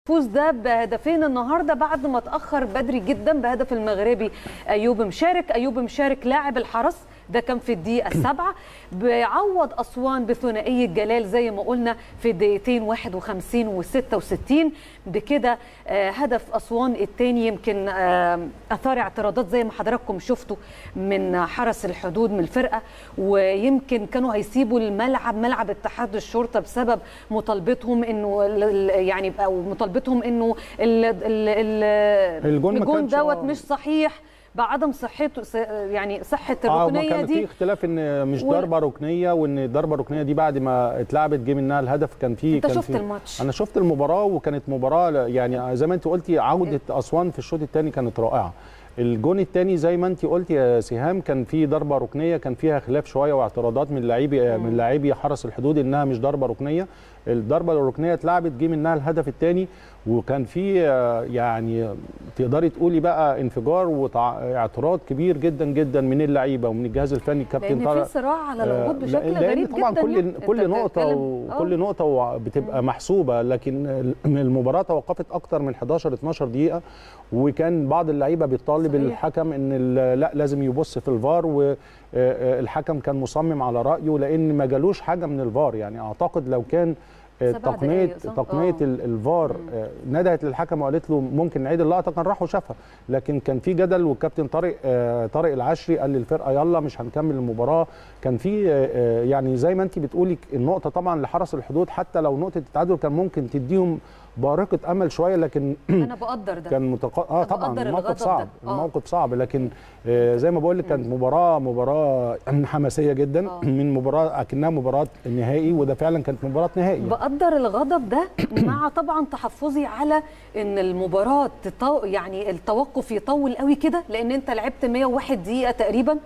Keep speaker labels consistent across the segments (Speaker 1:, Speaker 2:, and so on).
Speaker 1: فوز ده بهدفين النهارده بعد ما اتاخر بدري جدا بهدف المغربي ايوب مشارك ايوب مشارك لاعب الحرس ده كان في الدقيقه السابعه بيعوض اسوان بثنائيه جلال زي ما قلنا في الدقيقتين 51 و66 بكده آه، هدف اسوان الثاني يمكن آه، اثار اعتراضات زي ما حضراتكم شفتوا من حرس الحدود من الفرقه ويمكن كانوا هيسيبوا الملعب ملعب اتحاد الشرطه بسبب مطالبتهم انه ال- ال- يعني او مطالبتهم انه ال- ال- ال-
Speaker 2: الجون ما
Speaker 1: الجون
Speaker 2: كانش-
Speaker 1: دوت
Speaker 2: آه.
Speaker 1: مش صحيح بعدم صحته س- يعني صحه
Speaker 2: اه ما
Speaker 1: الركنيه
Speaker 2: كان في
Speaker 1: دي
Speaker 2: اختلاف ان مش
Speaker 1: و-
Speaker 2: ضربه ركنيه وان الضربه الركنيه دي بعد ما اتلعبت جه منها الهدف كان في
Speaker 1: انت
Speaker 2: كان
Speaker 1: شفت
Speaker 2: في
Speaker 1: الماتش.
Speaker 2: انا شفت المباراه وكانت مباراه ل- يعني زي ما انت قلتي عوده اسوان في الشوط الثاني كانت رائعه الجون الثاني زي ما انت قلتي يا سهام كان في ضربه ركنيه كان فيها خلاف شويه واعتراضات من لاعبي من لاعبي حرس الحدود انها مش ضربه ركنيه الضربه الركنيه اتلعبت جه منها الهدف الثاني وكان في آه، يعني تقدري تقولي بقى انفجار واعتراض كبير جدا جدا من اللعيبه ومن الجهاز الفني الكابتن
Speaker 1: لان
Speaker 2: طارق
Speaker 1: في صراع على الوجود
Speaker 2: آه،
Speaker 1: بشكل
Speaker 2: لأن
Speaker 1: غريب
Speaker 2: طبعا
Speaker 1: جدا
Speaker 2: كل
Speaker 1: يعني.
Speaker 2: كل
Speaker 1: أنت
Speaker 2: نقطه
Speaker 1: بتتكلم- آه.
Speaker 2: وكل نقطه وع- بتبقى محسوبه لكن ال- المباراه توقفت اكتر من 11 12 دقيقه وكان بعض اللعيبه بيطالب
Speaker 1: صحيح.
Speaker 2: الحكم ان ال- لا لازم يبص في الفار والحكم كان مصمم على رايه لان ما جالوش حاجه من الفار يعني اعتقد لو كان آه،
Speaker 1: سبع
Speaker 2: تقنيه
Speaker 1: دقايق، صح؟
Speaker 2: تقنيه
Speaker 1: آه.
Speaker 2: ال- الفار آه، ندهت للحكم وقالت له ممكن نعيد اللقطه كان راح وشافها لكن كان في جدل والكابتن طارق آه، طارق العشري قال للفرقه يلا مش هنكمل المباراه كان في آه، آه، يعني زي ما انت بتقولي النقطه طبعا لحرس الحدود حتى لو نقطه التعادل كان ممكن تديهم بارقه امل شويه لكن
Speaker 1: انا بقدر ده
Speaker 2: كان متق... اه
Speaker 1: أنا
Speaker 2: طبعا
Speaker 1: بقدر
Speaker 2: الموقف
Speaker 1: الغضب
Speaker 2: صعب
Speaker 1: ده. آه.
Speaker 2: الموقف صعب لكن آه زي ما بقول لك كانت مباراه مباراه حماسيه جدا
Speaker 1: آه.
Speaker 2: من مباراه اكنها مباراه نهائي وده فعلا كانت مباراه نهائي
Speaker 1: بقدر الغضب ده مع طبعا تحفظي على ان المباراه تطو... يعني التوقف يطول قوي كده لان انت لعبت 101 دقيقه تقريبا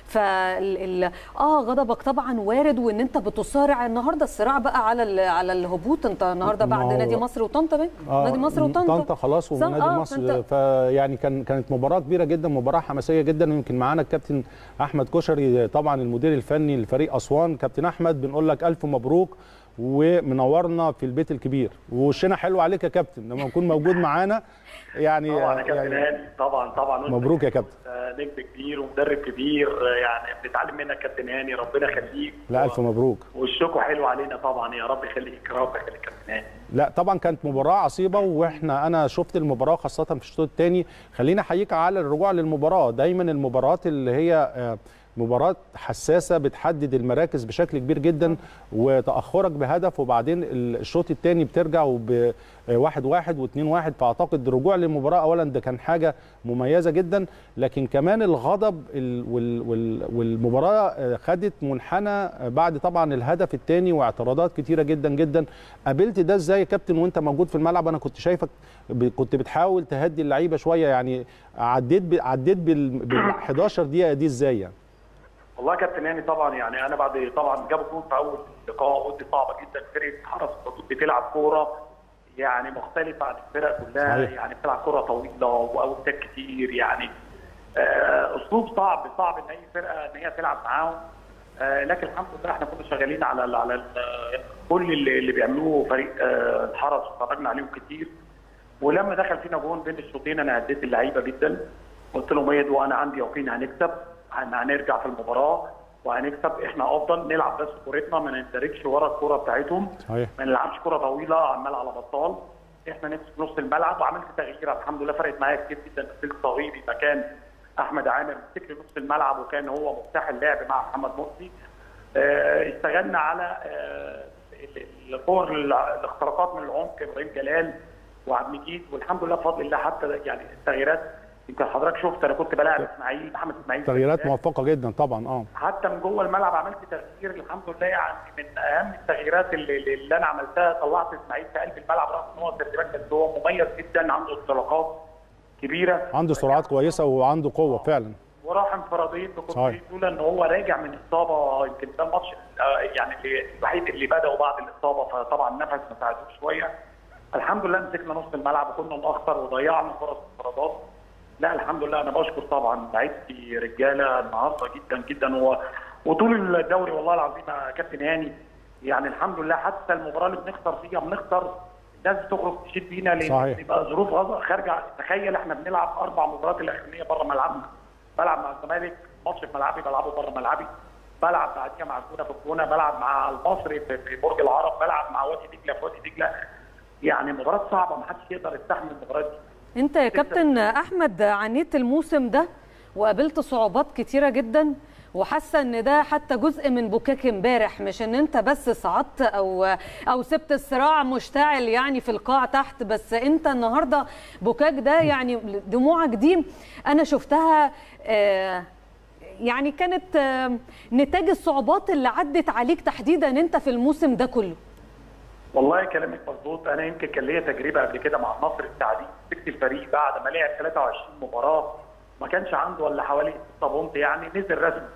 Speaker 1: فال ال... اه غضبك طبعا وارد وان انت بتصارع النهارده الصراع بقى على ال... على الهبوط انت النهارده
Speaker 2: ما
Speaker 1: بعد
Speaker 2: هو-
Speaker 1: نادي مصر وطنطا باين
Speaker 2: آه
Speaker 1: نادي مصر وطنطا
Speaker 2: طنطا خلاص
Speaker 1: صح؟
Speaker 2: ونادي
Speaker 1: آه،
Speaker 2: مصر
Speaker 1: فأنت-
Speaker 2: فيعني كان كانت مباراه كبيره جدا مباراه حماسيه جدا ويمكن معانا الكابتن احمد كشري طبعا المدير الفني لفريق اسوان كابتن احمد بنقول لك الف مبروك ومنورنا في البيت الكبير ووشنا حلو عليك يا كابتن لما نكون موجود معانا يعني
Speaker 3: طبعا يا كابتن
Speaker 2: يعني
Speaker 3: هاني طبعا طبعا وأنت
Speaker 2: مبروك يا كابتن.
Speaker 3: آه، نجم كبير ومدرب كبير آه، يعني بنتعلم منك كابتن هاني ربنا يخليك
Speaker 2: لا الف مبروك
Speaker 3: وشكوا حلو علينا طبعا يا رب يخليك يا رب يخليك كابتن هاني
Speaker 2: لا طبعا كانت مباراه عصيبه واحنا انا شفت المباراه خاصه في الشوط الثاني خلينا احييك على الرجوع للمباراه دايما المباريات اللي هي آه، مباراة حساسة بتحدد المراكز بشكل كبير جدا وتأخرك بهدف وبعدين الشوط الثاني بترجع وب واحد واحد واثنين واحد فأعتقد الرجوع للمباراة أولا ده كان حاجة مميزة جدا لكن كمان الغضب ال- وال- وال- والمباراة آه، خدت منحنى بعد طبعا الهدف الثاني واعتراضات كتيرة جدا جدا قابلت ده ازاي يا كابتن وانت موجود في الملعب انا كنت شايفك ب- كنت بتحاول تهدي اللعيبة شوية يعني عديت ب- عديت بال بال 11 دقيقة دي ازاي يعني
Speaker 3: والله يا كابتن هاني طبعا يعني انا بعد طبعا جابوا جول في اول لقاء قلت صعبه جدا فرقه حرس الحدود بتلعب كوره يعني مختلفه عن الفرق كلها
Speaker 2: صحيح.
Speaker 3: يعني بتلعب كوره طويله واوتات كتير يعني آه، اسلوب صعب صعب ان اي فرقه ان هي تلعب معاهم آه، لكن الحمد لله احنا كنا شغالين على ال على ال كل اللي, اللي بيعملوه فريق آه، الحرس اتفرجنا عليهم كتير ولما دخل فينا جون بين الشوطين انا هديت اللعيبه جدا قلت لهم ايه وانا عندي يقين هنكسب هن- هنرجع في المباراه وهنكسب احنا افضل نلعب بس كورتنا ما نندركش ورا الكوره بتاعتهم
Speaker 2: صحيح
Speaker 3: ما نلعبش كوره طويله عمال على بطال احنا نمسك نص الملعب وعملت تغييره الحمد لله فرقت معايا كتير جدا نزلت صغيري مكان احمد عامر مسك لي نص الملعب وكان هو مفتاح اللعب مع محمد مرسي آه، اشتغلنا على آه، ال- ال- الكور ال- الاختراقات من العمق ابراهيم جلال وعبد المجيد والحمد لله بفضل الله حتى يعني التغييرات يمكن حضرتك شفت انا كنت بلاعب اسماعيل محمد اسماعيل
Speaker 2: تغييرات موفقة جدا طبعا اه
Speaker 3: حتى من جوه الملعب عملت تغيير الحمد لله يعني من اهم التغييرات اللي, اللي انا عملتها طلعت اسماعيل في قلب الملعب رغم ان هو تدريبات بس هو مميز جدا عنده انطلاقات كبيره
Speaker 2: عنده سرعات كويسة وعنده قوة فعلا
Speaker 3: وراح انفرادين
Speaker 2: صحيح.
Speaker 3: بكورتين لولا ان هو راجع من اصابه يمكن ده الماتش آه، يعني اللي الوحيد اللي بداوا بعد الاصابه فطبعا النفس ما ساعدوش شويه الحمد لله مسكنا نص الملعب وكنا نأخر وضيعنا فرص انفرادات لا الحمد لله انا بشكر طبعا لعيبتي رجاله النهارده جدا جدا و... وطول الدوري والله العظيم يا كابتن هاني يعني الحمد لله حتى المباراه اللي بنخسر فيها بنخسر الناس بتخرج تشيد بينا لان
Speaker 2: صحيح.
Speaker 3: بيبقى ظروف غض- خارجه تخيل احنا بنلعب اربع مباريات الاخرانيه بره ملعبنا بلعب مع الزمالك ماتش في ملعبي بلعبه بره ملعبي بلعب بعديها مع الجونه في الجونه بلعب مع المصري في في برج العرب بلعب مع وادي دجله في وادي دجله يعني مباراه صعبه ما حدش يقدر يستحمل المباريات دي
Speaker 1: انت يا كابتن احمد عانيت الموسم ده وقابلت صعوبات كتيره جدا وحاسه ان ده حتى جزء من بكاك امبارح مش ان انت بس صعدت او او سبت الصراع مشتعل يعني في القاع تحت بس انت النهارده بكاك ده يعني دموعك دي انا شفتها آه يعني كانت آه نتاج الصعوبات اللي عدت عليك تحديدا انت في الموسم ده كله
Speaker 3: والله كلامك مظبوط انا يمكن كان ليا تجربه قبل كده مع النصر السعدي مسكت الفريق بعد ما لعب 23 مباراه ما كانش عنده ولا حوالي 6 بونت يعني نزل رسمي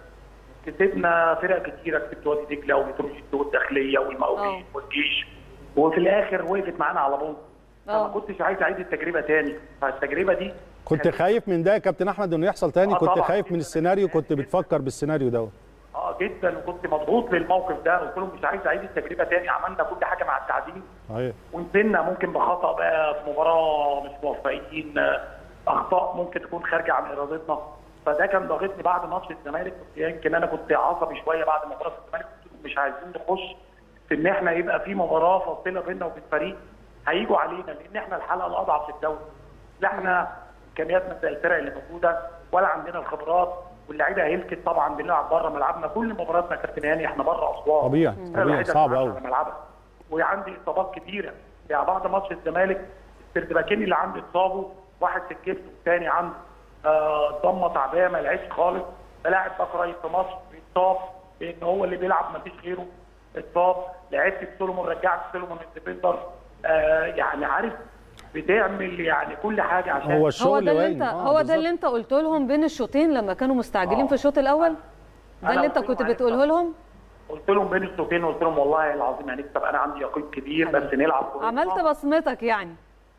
Speaker 3: كسبنا فرق كتيره كسبت وادي دجله ومتروجيت والداخليه والمقاولين
Speaker 1: آه.
Speaker 3: والجيش وفي الاخر وقفت معانا على بونت فما
Speaker 1: آه.
Speaker 3: كنتش عايز اعيد التجربه تاني فالتجربه دي
Speaker 2: كنت
Speaker 3: كانت-
Speaker 2: خايف من ده يا كابتن احمد انه يحصل تاني
Speaker 3: آه
Speaker 2: كنت
Speaker 3: طبعاً.
Speaker 2: خايف من السيناريو كنت بتفكر بالسيناريو دوت
Speaker 3: اه جدا وكنت مضغوط للموقف ده قلت لهم مش عايز اعيد التجربه تاني عملنا كل حاجه مع التعديل
Speaker 2: صحيح
Speaker 3: ونزلنا ممكن بخطا بقى في مباراه مش موفقين آه، اخطاء ممكن تكون خارجه عن ارادتنا فده كان ضاغطني بعد ماتش الزمالك كنت يمكن انا كنت عصبي شويه بعد مباراه الزمالك قلت لهم مش عايزين نخش في ان احنا يبقى في مباراه فاصله بيننا وبين فريق هيجوا علينا لان احنا الحلقه الاضعف في الدوري لا احنا امكانياتنا زي الفرق اللي موجوده ولا عندنا الخبرات واللعيبه هلكت طبعا بنلعب بره ملعبنا كل مباراتنا يا كابتن هاني احنا بره اسوان
Speaker 2: طبيعي،
Speaker 3: الفرقة
Speaker 2: طبيعي،
Speaker 3: الوحيدة
Speaker 2: صعب
Speaker 3: اللي
Speaker 2: أوي.
Speaker 3: على ملعبها وعندي اصابات كتيره يعني بعد ماتش الزمالك السردباكين اللي عندي اتصابوا واحد في الكتف والثاني عنده آه، ضمه تعبانه ما لعبش خالص بلاعب باك رايت في مصر بيتصاب لان هو اللي بيلعب ما فيش غيره اتصاب لعبت سولومون رجعت سولومون الديفندر آه يعني عارف بتعمل يعني كل حاجه عشان
Speaker 2: هو
Speaker 1: هو
Speaker 2: الشغل
Speaker 1: ده اللي
Speaker 2: باين.
Speaker 1: انت
Speaker 2: آه،
Speaker 1: هو ده
Speaker 2: بالظبط.
Speaker 1: اللي انت قلت لهم بين الشوطين لما كانوا مستعجلين
Speaker 3: آه.
Speaker 1: في الشوط الاول ده
Speaker 3: أنا
Speaker 1: اللي انت
Speaker 3: قلت
Speaker 1: كنت
Speaker 3: لهم
Speaker 1: بتقوله
Speaker 3: هنكسب.
Speaker 1: لهم
Speaker 3: قلت لهم بين الشوطين قلت لهم والله العظيم هنكسب انا عندي يقين كبير بس نلعب كورتنا.
Speaker 1: عملت بصمتك يعني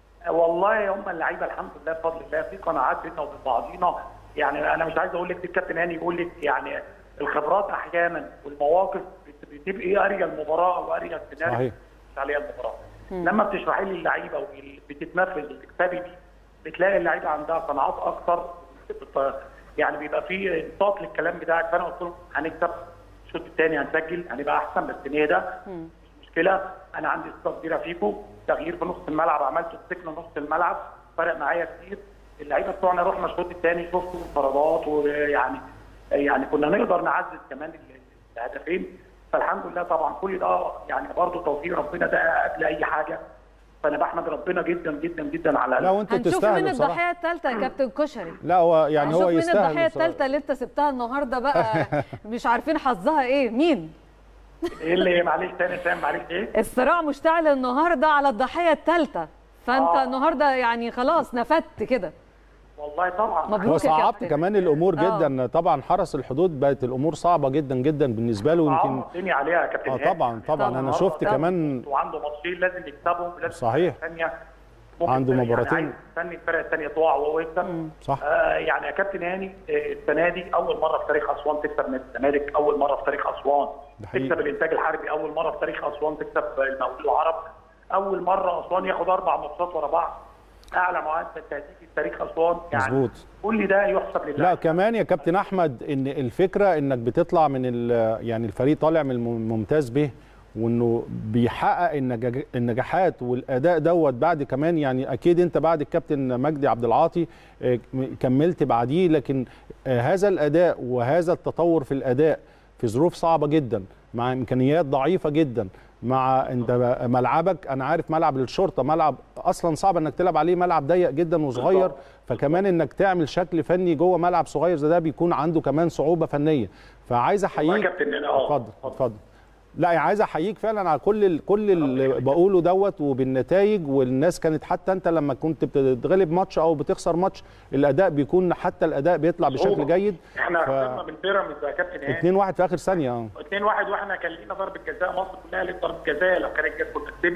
Speaker 3: والله هم اللعيبه الحمد لله بفضل الله في قناعات بيننا وبين بعضينا يعني انا مش عايز اقول لك الكابتن هاني يقول لك يعني الخبرات احيانا والمواقف بت- بتبقى قاريه المباراه وقاريه السيناريو
Speaker 2: صحيح.
Speaker 3: مش عليها المباراه لما بتشرحي لي اللعيبه وبتتنفذ وتكسبي دي بتلاقي اللعيبه عندها قناعات اكتر بت- يعني بيبقى في انصات للكلام بتاعك فانا قلت لهم هنكسب الشوط الثاني هنسجل هنبقى احسن بس نهدى مش مشكله انا عندي ثقه كبيره فيكم تغيير في نص الملعب عملته سكن نص الملعب فرق معايا كتير اللعيبه بتوعنا رحنا الشوط الثاني شفتوا انفرادات ويعني يعني كنا نقدر نعزز كمان ال- الهدفين فالحمد لله طبعا كل ده يعني برضه توفيق ربنا ده قبل اي حاجه فانا بحمد ربنا جدا جدا جدا على
Speaker 2: لا وانتوا
Speaker 1: هنشوف
Speaker 2: تستاهلوا
Speaker 1: مين
Speaker 2: بصراحه
Speaker 1: الضحيه الثالثه يا كابتن كشري
Speaker 2: لا هو يعني
Speaker 1: هنشوف
Speaker 2: هو
Speaker 1: مين
Speaker 2: يستاهل
Speaker 1: الضحيه
Speaker 2: بصراحة.
Speaker 1: الثالثه اللي انت سبتها النهارده بقى مش عارفين حظها ايه مين
Speaker 3: ايه اللي معلش تاني سام معلش ايه
Speaker 1: الصراع مشتعل النهارده على الضحيه الثالثه فانت
Speaker 3: آه.
Speaker 1: النهارده يعني خلاص نفدت كده
Speaker 3: والله طبعا
Speaker 1: مبروك.
Speaker 2: هو
Speaker 1: يا
Speaker 2: صعبت
Speaker 1: كابتن.
Speaker 2: كمان الامور
Speaker 1: آه.
Speaker 2: جدا طبعا حرس الحدود بقت الامور صعبه جدا جدا بالنسبه له يمكن
Speaker 3: يمكن الدنيا عليها يا كابتن
Speaker 2: اه
Speaker 3: هاني.
Speaker 2: طبعا طبعا انا
Speaker 3: النهاردة
Speaker 2: شفت
Speaker 3: ده
Speaker 2: كمان
Speaker 3: وعنده ماتشين لازم يكسبهم لازم
Speaker 2: صحيح.
Speaker 3: ثانيه
Speaker 2: عنده مباراتين.
Speaker 3: يعني يستني الفرق الثانيه تقع وهو يكسب
Speaker 2: صح.
Speaker 3: آه يعني يا كابتن هاني آه، السنه دي اول مره في تاريخ اسوان تكسب نادي الزمالك اول مره في تاريخ اسوان
Speaker 2: ده حقيقي.
Speaker 3: تكسب الانتاج الحربي اول مره في تاريخ اسوان تكسب المقاولين العرب اول مره اسوان ياخد اربع ماتشات ورا بعض اعلى معدل تهديفي في تاريخ اسوان يعني
Speaker 2: مظبوط.
Speaker 3: كل ده يحسب لله
Speaker 2: لا كمان يا كابتن احمد ان الفكره انك بتطلع من ال- يعني الفريق طالع من الممتاز به وانه بيحقق النجاج- النجاحات والاداء دوت بعد كمان يعني اكيد انت بعد الكابتن مجدي عبد العاطي آه، كملت بعديه لكن آه، هذا الاداء وهذا التطور في الاداء في ظروف صعبه جدا مع امكانيات ضعيفه جدا مع انت ملعبك انا عارف ملعب للشرطه ملعب اصلا صعب انك تلعب عليه ملعب ضيق جدا وصغير
Speaker 3: بالظبط.
Speaker 2: فكمان انك تعمل شكل فني جوه ملعب صغير زي ده بيكون عنده كمان صعوبه فنيه فعايز
Speaker 3: والله
Speaker 2: احييك
Speaker 3: يا كابتن أنا- آه.
Speaker 2: اتفضل اتفضل لا عايز احييك فعلا على كل ال... كل اللي بقوله دوت وبالنتائج والناس كانت حتى انت لما كنت بتتغلب ماتش او بتخسر ماتش الاداء بيكون حتى الاداء بيطلع بشكل
Speaker 3: صعوبة.
Speaker 2: جيد
Speaker 3: احنا
Speaker 2: ف-
Speaker 3: خسرنا من بيراميدز يا كابتن هاني
Speaker 2: 2 1 في اخر ثانيه اه
Speaker 3: 2 1 واحنا كان لينا ضربه جزاء مصر كلها ليها ضربه جزاء لو كانت جت كنا كسبنا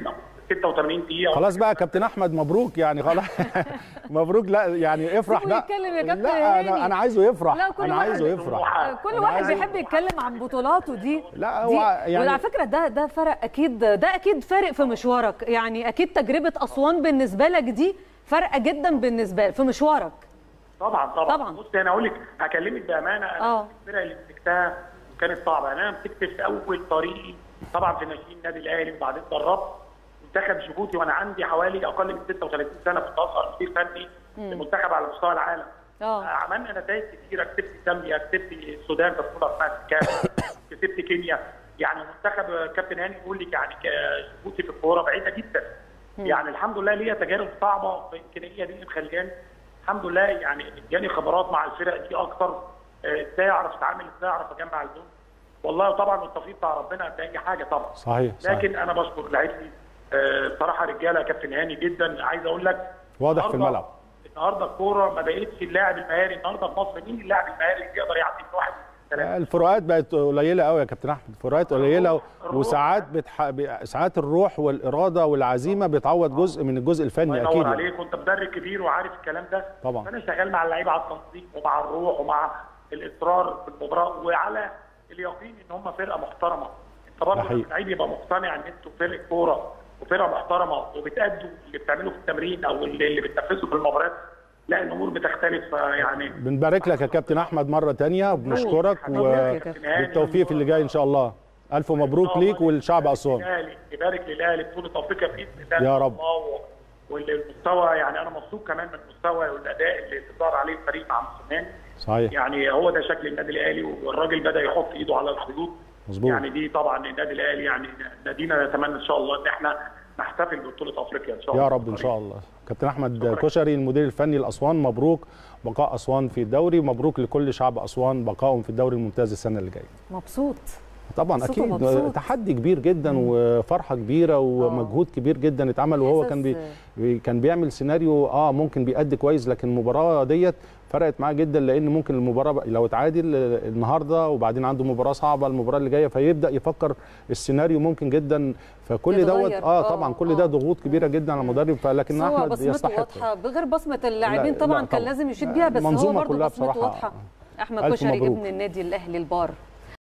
Speaker 3: 86 دقيقه
Speaker 2: خلاص بقى يا كابتن احمد مبروك يعني خلاص مبروك لا يعني افرح
Speaker 1: سيبه
Speaker 2: بقى
Speaker 1: يتكلم يا كابتن
Speaker 2: لا
Speaker 1: هاني.
Speaker 2: انا انا عايزه يفرح
Speaker 1: لا، كل
Speaker 2: انا
Speaker 1: واحد
Speaker 2: عايزه
Speaker 1: له
Speaker 2: يفرح
Speaker 1: كل
Speaker 2: أنا
Speaker 1: واحد
Speaker 2: عايز-
Speaker 1: بيحب يتكلم عن بطولاته دي
Speaker 2: لا،
Speaker 1: دي
Speaker 2: هو يعني-
Speaker 1: وعلى فكره ده ده فرق اكيد ده اكيد فارق في مشوارك يعني اكيد تجربه اسوان بالنسبه لك دي فارقه جدا بالنسبه في مشوارك
Speaker 3: طبعا طبعا
Speaker 1: طبعاً.
Speaker 3: بص انا اقول لك هكلمك بامانه انا
Speaker 1: آه.
Speaker 3: الفرقه اللي مسكتها كانت صعبه انا مسكت في اول طريقي طبعا في ناشئين النادي الاهلي وبعدين دربت منتخب جيبوتي وانا عندي حوالي اقل من 36 سنه كنت اصغر مدير فني للمنتخب على مستوى العالم
Speaker 1: اه
Speaker 3: عملنا نتائج كتيره كسبت زامبيا كسبت السودان في بطوله اسمها الكاف كسبت كينيا يعني منتخب كابتن هاني بيقول لك يعني ك- جيبوتي في الكوره بعيده جدا يعني الحمد لله ليا تجارب صعبه يمكن هي دي اللي مخلياني الحمد لله يعني جاني خبرات مع الفرق دي اكتر آه، ازاي اعرف اتعامل ازاي اعرف اجمع الجون والله طبعا التوفيق بتاع ربنا قبل اي حاجه طبعا
Speaker 2: صحيح صحيح
Speaker 3: لكن انا بشكر لعيبتي آه، صراحه رجاله كابتن هاني جدا عايز اقول لك
Speaker 2: واضح في
Speaker 3: النهاردة-
Speaker 2: الملعب.
Speaker 3: النهارده الكوره ما بقتش اللاعب المهاري النهارده في مصر مين اللاعب المهاري اللي يقدر يعدي من واحد ثلاثه
Speaker 2: الفروقات بقت قليله قوي يا كابتن احمد الفروقات قليله
Speaker 3: الروح.
Speaker 2: وساعات بتح... ب- ساعات الروح والاراده والعزيمه بتعوض جزء من الجزء
Speaker 3: الله
Speaker 2: الفني
Speaker 3: ينور
Speaker 2: اكيد
Speaker 3: عليك وانت مدرب كبير وعارف الكلام ده
Speaker 2: طبعا.
Speaker 3: فانا شغال مع اللعيبه على التنظيم ومع الروح ومع الاصرار في المباراه وعلى اليقين ان هم فرقه محترمه انت
Speaker 2: ده
Speaker 3: برضه
Speaker 2: حقيقي.
Speaker 3: اللعيب يبقى مقتنع ان انتوا فرقه كوره وفرقه محترمه وبتأدوا اللي بتعملوه في التمرين او اللي اللي بتنفذوا في المباريات لا الامور بتختلف يعني
Speaker 2: بنبارك لك يا كابتن احمد مره تانية وبنشكرك
Speaker 1: مبروك يا كابتن.
Speaker 2: وبالتوفيق في اللي جاي ان شاء الله الف مبروك ليك ولشعب اسوان
Speaker 3: الاهلي نبارك للاهلي بطوله افريقيا باذن الله
Speaker 2: يا
Speaker 3: إن شاء
Speaker 2: رب.
Speaker 3: الله و- والمستوى يعني انا مبسوط كمان من المستوى والاداء اللي ظهر عليه الفريق مع موسيماني
Speaker 2: صحيح
Speaker 3: يعني هو ده شكل النادي الاهلي والراجل بدا يحط ايده على الخيوط
Speaker 2: مظبوط.
Speaker 3: يعني دي طبعا النادي الاهلي يعني نادينا نتمنى ان شاء الله ان احنا نحتفل ببطوله افريقيا ان شاء الله
Speaker 2: يا رب ان شاء الله كابتن احمد كشري المدير الفني لاسوان مبروك بقاء اسوان في الدوري مبروك لكل شعب اسوان بقائهم في الدوري الممتاز السنه اللي جايه
Speaker 1: مبسوط
Speaker 2: طبعا
Speaker 1: مبسوط
Speaker 2: اكيد
Speaker 1: ومبسوط.
Speaker 2: تحدي كبير جدا وفرحه كبيره ومجهود كبير جدا اتعمل وهو كان بي بي- كان بيعمل سيناريو اه ممكن بيأدي كويس لكن المباراه ديت فرقت معاه جدا لان ممكن المباراه بقى- لو اتعادل آه، النهارده وبعدين عنده مباراه صعبه المباراه اللي جايه فيبدا يفكر السيناريو ممكن جدا فكل
Speaker 1: يتغير.
Speaker 2: دوت اه
Speaker 1: آه،
Speaker 2: طبعا كل ده
Speaker 1: آه.
Speaker 2: ضغوط كبيره جدا على المدرب فلكن
Speaker 1: هو
Speaker 2: احمد
Speaker 1: بصمته
Speaker 2: يستحق
Speaker 1: واضحه بغير بصمه اللاعبين
Speaker 2: لا،
Speaker 1: طبعا
Speaker 2: لا،
Speaker 1: كان
Speaker 2: طبعاً.
Speaker 1: لازم يشيد بيها بس هو
Speaker 2: منظومة
Speaker 1: برضه
Speaker 2: كلها
Speaker 1: بصمته
Speaker 2: بصراحة.
Speaker 1: واضحه احمد
Speaker 2: ألف
Speaker 1: كشري
Speaker 2: مبروك.
Speaker 1: ابن النادي الاهلي البار